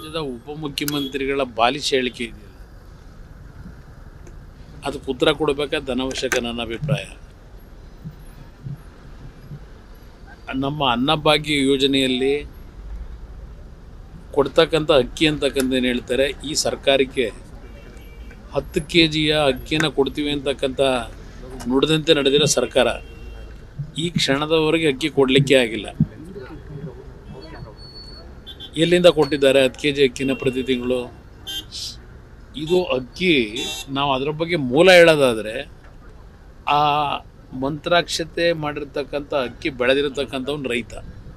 ರಾಜ್ಯದ ಉಪಮುಖ್ಯಮಂತ್ರಿಗಳ ಬಾಲಿಶ ಹೇಳಿಕೆ ಇದೆಯಲ್ಲ ಅದಕ್ಕೆ ಉತ್ತರ ಕೊಡಬೇಕಾದ ಅನವಶ್ಯಕ ನನ್ನ ಅಭಿಪ್ರಾಯ ನಮ್ಮ ಅನ್ನಭಾಗ್ಯ ಯೋಜನೆಯಲ್ಲಿ ಕೊಡ್ತಕ್ಕಂಥ ಅಕ್ಕಿ ಅಂತಕ್ಕಂಥ ಏನು ಹೇಳ್ತಾರೆ ಈ ಸರ್ಕಾರಕ್ಕೆ ಹತ್ತು ಕೆ ಜಿಯ ಅಕ್ಕಿಯನ್ನು ಕೊಡ್ತೀವಿ ಅಂತಕ್ಕಂಥ ನುಡಿದಂತೆ ನಡೆದಿರೋ ಸರ್ಕಾರ ಈ ಕ್ಷಣದವರೆಗೆ ಅಕ್ಕಿ ಕೊಡಲಿಕ್ಕೆ ಆಗಿಲ್ಲ ಎಲ್ಲಿಂದ ಕೊಟ್ಟಿದ್ದಾರೆ ಹತ್ತು ಕೆ ಜಿ ಅಕ್ಕಿನ ಪ್ರತಿ ತಿಂಗಳು ಇದು ಅಕ್ಕಿ ನಾವು ಅದರ ಬಗ್ಗೆ ಮೂಲ ಹೇಳೋದಾದರೆ ಆ ಮಂತ್ರಾಕ್ಷತೆ ಮಾಡಿರ್ತಕ್ಕಂಥ ಅಕ್ಕಿ ಬೆಳೆದಿರ್ತಕ್ಕಂಥವ್ನು ರೈತ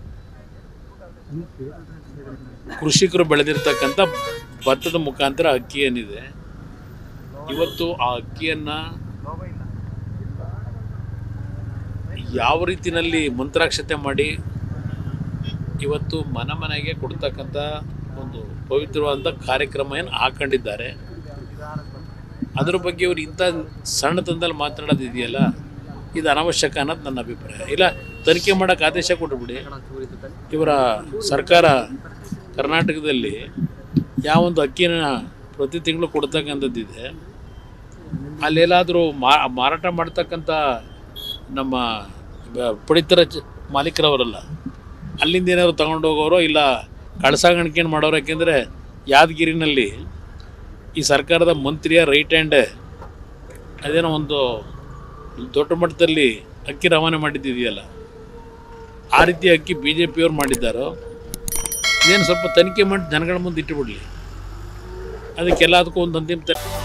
ಕೃಷಿಕರು ಬೆಳೆದಿರ್ತಕ್ಕಂಥ ಭತ್ತದ ಮುಖಾಂತರ ಅಕ್ಕಿ ಏನಿದೆ ಇವತ್ತು ಆ ಅಕ್ಕಿಯನ್ನು ಯಾವ ರೀತಿನಲ್ಲಿ ಮಂತ್ರಾಕ್ಷತೆ ಮಾಡಿ ಇವತ್ತು ಮನೆ ಮನೆಗೆ ಕೊಡ್ತಕ್ಕಂಥ ಒಂದು ಪವಿತ್ರವಾದಂಥ ಕಾರ್ಯಕ್ರಮ ಏನು ಹಾಕೊಂಡಿದ್ದಾರೆ ಅದ್ರ ಬಗ್ಗೆ ಇವ್ರು ಇಂಥ ಸಣ್ಣತನದಲ್ಲಿ ಮಾತನಾಡೋದಿದೆಯಲ್ಲ ಇದು ಅನವಶ್ಯಕ ಅನ್ನೋದು ನನ್ನ ಅಭಿಪ್ರಾಯ ಇಲ್ಲ ತನಿಖೆ ಮಾಡೋಕ್ಕೆ ಆದೇಶ ಕೊಟ್ಟುಬಿಡಿ ಇವರ ಸರ್ಕಾರ ಕರ್ನಾಟಕದಲ್ಲಿ ಯಾವೊಂದು ಅಕ್ಕಿನ ಪ್ರತಿ ತಿಂಗಳು ಕೊಡ್ತಕ್ಕಂಥದ್ದಿದೆ ಅಲ್ಲೆಲ್ಲಾದರೂ ಮಾರಾಟ ಮಾಡ್ತಕ್ಕಂಥ ನಮ್ಮ ಬ- ಪಡಿತರ ಚ- ಮಾಲೀಕರವರಲ್ಲ ಅಲ್ಲಿಂದ ಏನಾದ್ರು ತಗೊಂಡು ಹೋಗೋರೋ ಇಲ್ಲ ಕಳಸಾಗಣಿಕೆ ಮಾಡೋರು ಯಾಕೆಂದರೆ ಯಾದಗಿರಿನಲ್ಲಿ ಈ ಸರ್ಕಾರದ ಮಂತ್ರಿಯ ರೈಟ್ ಹ್ಯಾಂಡ್ ಅದೇನೋ ಒಂದು ದೊಡ್ಡ ಮಟ್ಟದಲ್ಲಿ ಅಕ್ಕಿ ರವಾನೆ ಮಾಡಿದ್ದಿದೆಯಲ್ಲ ಆ ರೀತಿ ಅಕ್ಕಿ ಬಿ ಜೆ ಪಿಯವ್ರು ಮಾಡಿದ್ದಾರೋ ಇದೇನು ಸ್ವಲ್ಪ ತನಿಖೆ ಮಾಡಿ ಜನಗಳ ಮುಂದೆ ಇಟ್ಟುಬಿಡಲಿ ಅದಕ್ಕೆಲ್ಲದಕ್ಕೂ ಒಂದು ಅಂತಿಮ ತ